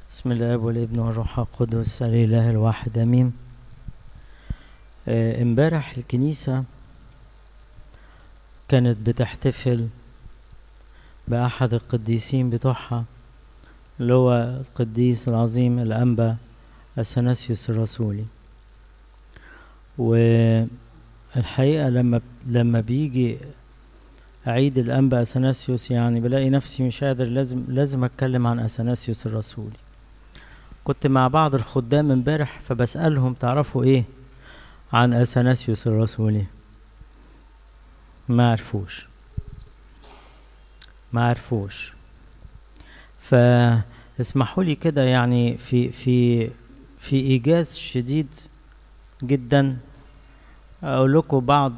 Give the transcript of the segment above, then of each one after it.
بسم الله والابن والروح القدس الاله الواحد امين آه، امبارح الكنيسة كانت بتحتفل بأحد القديسين بتوعها اللي هو القديس العظيم الأنبا أثناسيوس الرسولي والحقيقة لما لما بيجي عيد الأنبا أثناسيوس يعني بلاقي نفسي مش قادر لازم لازم أتكلم عن أثناسيوس الرسولي كنت مع بعض الخدام امبارح فبسألهم تعرفوا ايه عن اثناسيوس الرسولي ما عرفوش ما عرفوش فاسمحوا لي كده يعني في في في ايجاز شديد جدا اقول لكم بعض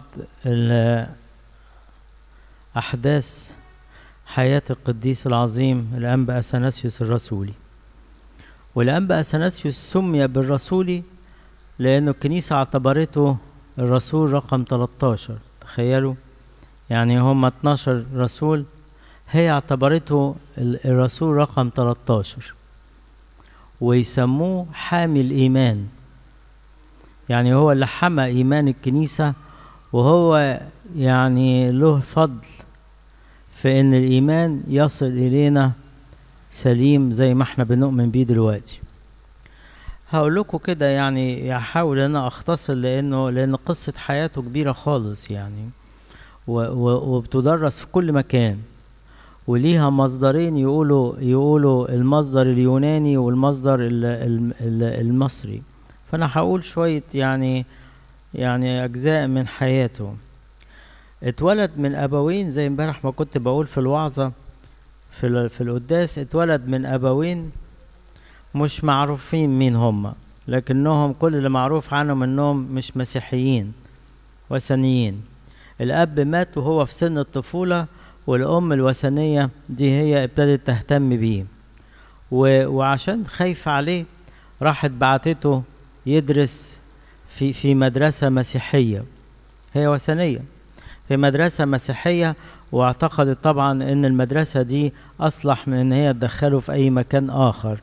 احداث حياة القديس العظيم الأنبا أثناسيوس الرسولي والأنبا أثناسيوس سمي بالرسولي لأنه الكنيسة اعتبرته الرسول رقم 13 تخيلوا يعني هم 12 رسول هي اعتبرته الرسول رقم 13 ويسموه حامي الإيمان يعني هو اللي حمى إيمان الكنيسة وهو يعني له فضل في إن الإيمان يصل إلينا سليم زي ما احنا بنؤمن بيه دلوقتي هقول لكم كده يعني هحاول انا اختصر لانه لان قصه حياته كبيره خالص يعني و و وبتدرس في كل مكان وليها مصدرين يقولوا يقولوا المصدر اليوناني والمصدر ال ال ال المصري فانا هقول شويه يعني يعني اجزاء من حياته اتولد من ابوين زي امبارح ما كنت بقول في الوعظه في في القداس اتولد من ابوين مش معروفين مين هم لكنهم كل اللي معروف عنهم انهم مش مسيحيين وثنيين الاب مات وهو في سن الطفوله والام الوثنيه دي هي ابتدت تهتم بيه و... وعشان خايفه عليه راحت بعتته يدرس في في مدرسه مسيحيه هي وثنيه في مدرسه مسيحيه واعتقدت طبعا ان المدرسة دي اصلح من ان هي تدخله في اي مكان اخر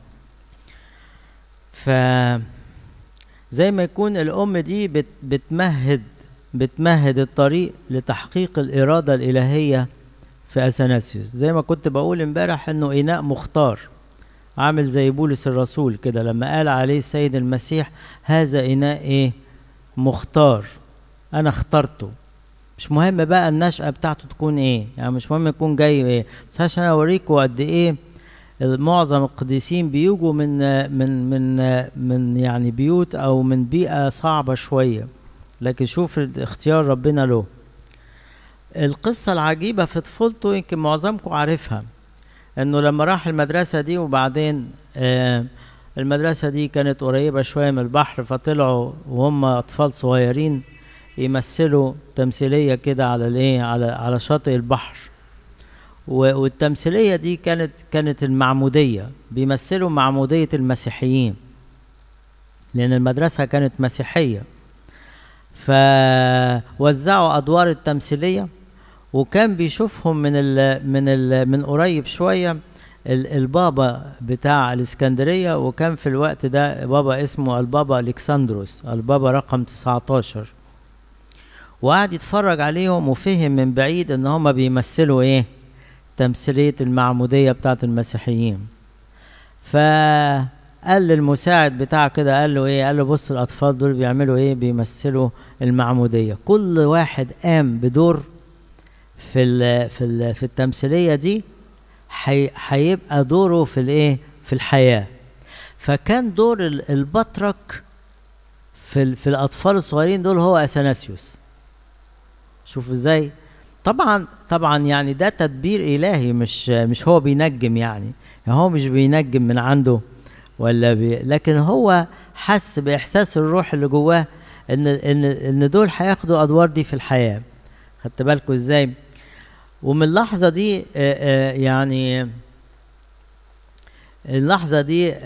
ف زي ما يكون الام دي بت بتمهد بتمهد الطريق لتحقيق الارادة الالهية في اثناسيوس زي ما كنت بقول امبارح انه اناء مختار عامل زي بولس الرسول كده لما قال عليه السيد المسيح هذا اناء ايه مختار انا اخترته مش مهم بقى النشأة بتاعته تكون ايه يعني مش مهم يكون جاي ايه بس عشان اوريكم قد ايه معظم القديسين بيجوا من من من من يعني بيوت او من بيئة صعبة شوية لكن شوف اختيار ربنا له القصة العجيبة في طفولته يمكن معظمكم عارفها انه لما راح المدرسة دي وبعدين آه المدرسة دي كانت قريبة شوية من البحر فطلعوا وهم أطفال صغيرين يمثلوا تمثيليه كده على الايه على على شاطئ البحر والتمثيليه دي كانت كانت المعموديه بيمثلوا معموديه المسيحيين لان المدرسه كانت مسيحيه فوزعوا ادوار التمثيليه وكان بيشوفهم من ال من ال من قريب شويه البابا بتاع الاسكندريه وكان في الوقت ده بابا اسمه البابا الكسندروس البابا رقم 19 وقعد يتفرج عليهم وفهم من بعيد ان هما بيمثلوا ايه تمثيلية المعمودية بتاعت المسيحيين فقال للمساعد بتاعه كده قال له ايه قال له بص الاطفال دول بيعملوا ايه بيمثلوا المعمودية كل واحد قام بدور في ال في ال في التمثيلية دي هيبقى دوره في الايه في الحياة فكان دور البطرك في في الاطفال الصغيرين دول هو اثناسيوس شوفوا ازاي طبعا طبعا يعني ده تدبير الهي مش مش هو بينجم يعني, يعني هو مش بينجم من عنده ولا بي لكن هو حس باحساس الروح اللي جواه ان ان ان دول هياخدوا ادوار دي في الحياه خدت بالكم ازاي ومن اللحظه دي يعني اللحظه دي